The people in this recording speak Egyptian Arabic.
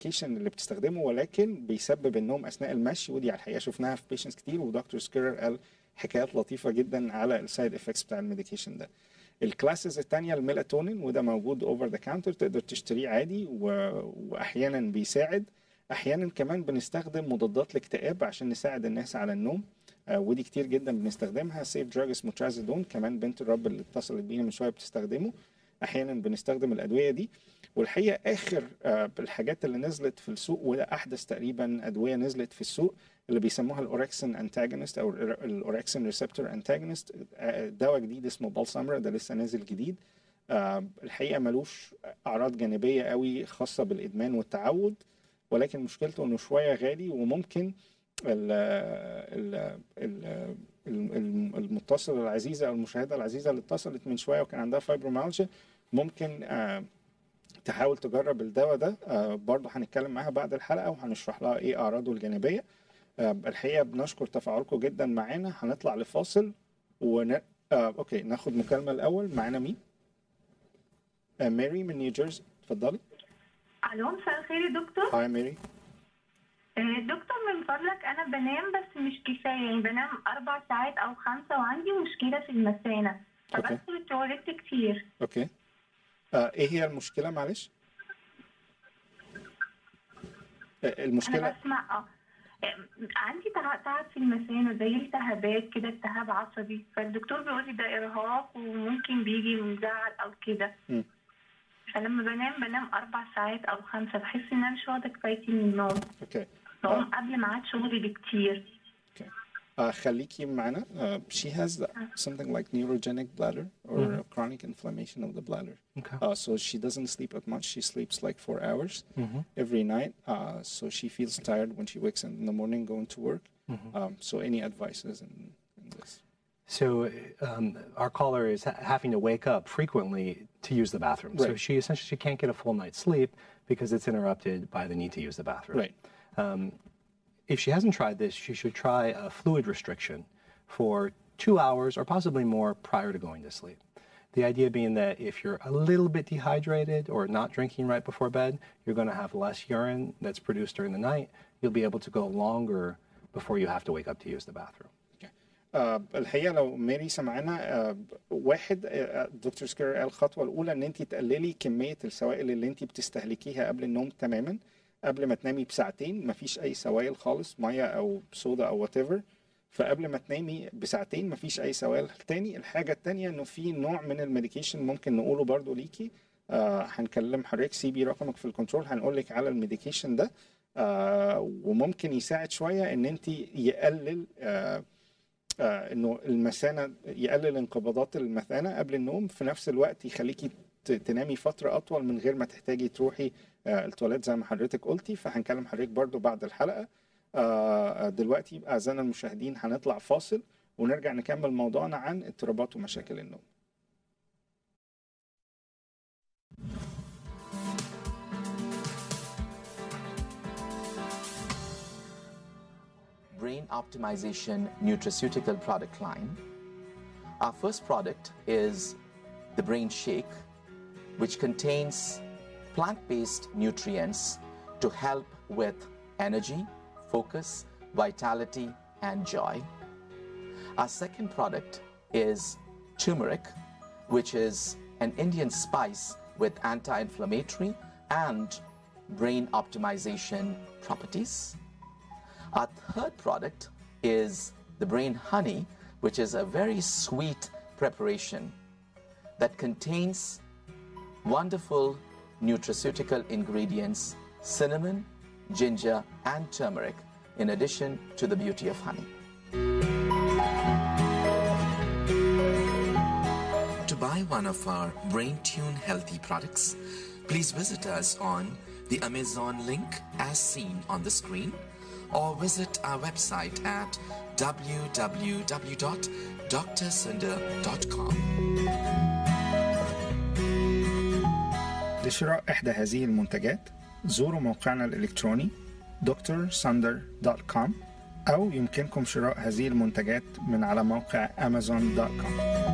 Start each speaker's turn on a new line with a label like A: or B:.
A: الميديكيشن اللي بتستخدمه ولكن بيسبب النوم اثناء المشي ودي على الحقيقه شفناها في بيشنتس كتير ودكتور سكيرر قال حكايات لطيفه جدا على السايد افكتس بتاع الميديكيشن ده الكلاسز الثانيه الميلاتونين وده موجود اوفر ذا كاونتر تقدر تشتريه عادي و... واحيانا بيساعد احيانا كمان بنستخدم مضادات الاكتئاب عشان نساعد الناس على النوم آه ودي كتير جدا بنستخدمها سيف دراج اسمه ترازيدون كمان بنت الرب اللي اتصلت بينا من شويه بتستخدمه احيانا بنستخدم الادويه دي والحقيقه اخر آه الحاجات اللي نزلت في السوق وده احدث تقريبا ادويه نزلت في السوق اللي بيسموها الاوركسين انتاجونست او الاوركسين ريسبتور انتاجونست دواء جديد اسمه بالسامرا ده لسه نازل جديد آه الحقيقه ملوش اعراض جانبيه قوي خاصه بالادمان والتعود ولكن مشكلته انه شويه غالي وممكن ال ال ال المتصله العزيزه او المشاهده العزيزه اللي اتصلت من شويه وكان عندها فايبرومالجيا ممكن آه تحاول تجرب الدواء ده آه برضه هنتكلم معاها بعد الحلقه وهنشرح لها ايه اعراضه الجانبيه آه الحقيقه بنشكر تفاعلكم جدا معانا هنطلع لفاصل ون... آه اوكي ناخد مكالمه الاول معانا مين؟ آه ماري من نيوجيرسي اتفضلي
B: الو مساء الخير يا دكتور
A: هاي ماري
B: آه، دكتور من فضلك انا بنام بس مش كفايه يعني بنام اربع ساعات او خمسه وعندي مشكله في المثانه
A: أوكي.
B: فبدخل التواليت كتير
A: اوكي آه ايه هي المشكله معلش؟ آه
B: انا
A: المشكله
B: بسمع اه آه، عندي تع- تعب في المثانه زي التهابات كده التهاب عصبي فالدكتور بيقول لي ده ارهاق وممكن بيجي من زعل او كده
A: مم.
B: فلما بنام بنام اربع ساعات او خمسه بحس ان انا مش واخده كفايتي من النوم
A: اوكي
B: بقوم قبل ميعاد شغلي بكتير
A: آه خليكي معنا uh, she has something like neurogenic bladder or
C: Mhm.
A: chronic inflammation of the bladder
C: Okay.
A: uh, so she doesn't sleep as much she sleeps like four hours
C: Mhm.
A: every night uh, so she feels tired when she wakes in the morning going to work
C: Mhm.
A: um, so any advices in, in this
C: So um, our caller is ha- having to wake up frequently to use the bathroom. So
A: Right.
C: she essentially she can't get a full night's sleep because it's interrupted by the need to use the bathroom.
A: right
C: Um, if she hasn't tried this, she should try a fluid restriction for two hours or possibly more prior to going to sleep. The idea being that if you're a little bit dehydrated or not drinking right before bed, you're going to have less urine that's produced during the night. You'll be able to go longer before you have to wake up to use the bathroom.
A: آه الحقيقه لو ماري سمعنا آه واحد آه دكتور سكير قال الخطوه الاولى ان انت تقللي كميه السوائل اللي انت بتستهلكيها قبل النوم تماما قبل ما تنامي بساعتين مفيش اي سوائل خالص ميه او صودا او وات ايفر فقبل ما تنامي بساعتين مفيش اي سوائل تاني الحاجه التانيه انه في نوع من الميديكيشن ممكن نقوله برضو ليكي آه هنكلم حضرتك سيبي رقمك في الكنترول هنقول لك على الميديكيشن ده آه وممكن يساعد شويه ان انت يقلل آه آه، انه المثانه يقلل انقباضات المثانه قبل النوم في نفس الوقت يخليكي ت- تنامي فتره اطول من غير ما تحتاجي تروحي آه، التواليت زي ما حضرتك قلتي فهنكلم حضرتك برضو بعد الحلقه آه، دلوقتي يبقى اعزائنا المشاهدين هنطلع فاصل ونرجع نكمل موضوعنا عن اضطرابات ومشاكل النوم
D: brain optimization nutraceutical product line. Our first product is the Brain Shake, which contains plant based nutrients to help with energy, focus, vitality, and joy. Our second product is turmeric, which is an Indian spice with anti inflammatory and brain optimization properties. Our third product is the brain honey, which is a very sweet preparation that contains wonderful nutraceutical ingredients cinnamon, ginger, and turmeric, in addition to the beauty of honey. To buy one of our Brain Tune healthy products, please visit us on the Amazon link as seen on the screen or visit our website at www.drsunder.com.
A: لشراء إحدى هذه المنتجات زوروا موقعنا الإلكتروني drsunder.com أو يمكنكم شراء هذه المنتجات من على موقع amazon.com